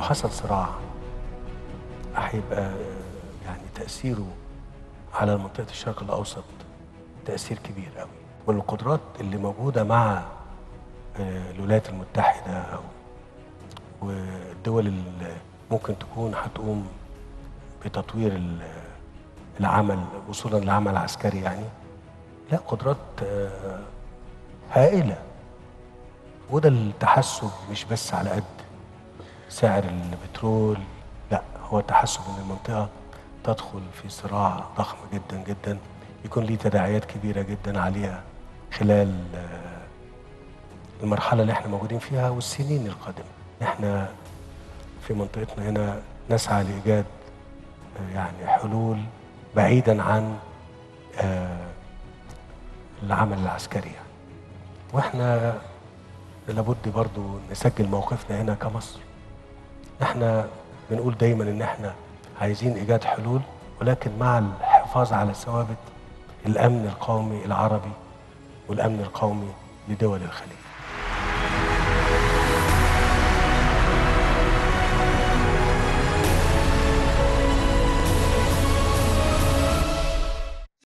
حصل صراع هيبقى يعني تأثيره على منطقة الشرق الأوسط تأثير كبير قوي والقدرات اللي موجودة مع آه، الولايات المتحدة أو والدول اللي ممكن تكون هتقوم بتطوير ال- العمل وصولا لعمل عسكري يعني لا قدرات آه، هائلة وده التحسب مش بس على قد سعر البترول لا هو التحسب ان المنطقة تدخل في صراع ضخم جدا جدا يكون ليه تداعيات كبيرة جدا عليها خلال آه، المرحلة اللي احنا موجودين فيها والسنين القادمة احنا في منطقتنا هنا نسعى لإيجاد آه، يعني حلول بعيدا عن آه، العمل العسكري يعني. واحنا لابد برضو نسجل موقفنا هنا كمصر احنا بنقول دايما ان احنا عايزين ايجاد حلول ولكن مع الحفاظ على ثوابت الامن القومي العربي والامن القومي لدول الخليج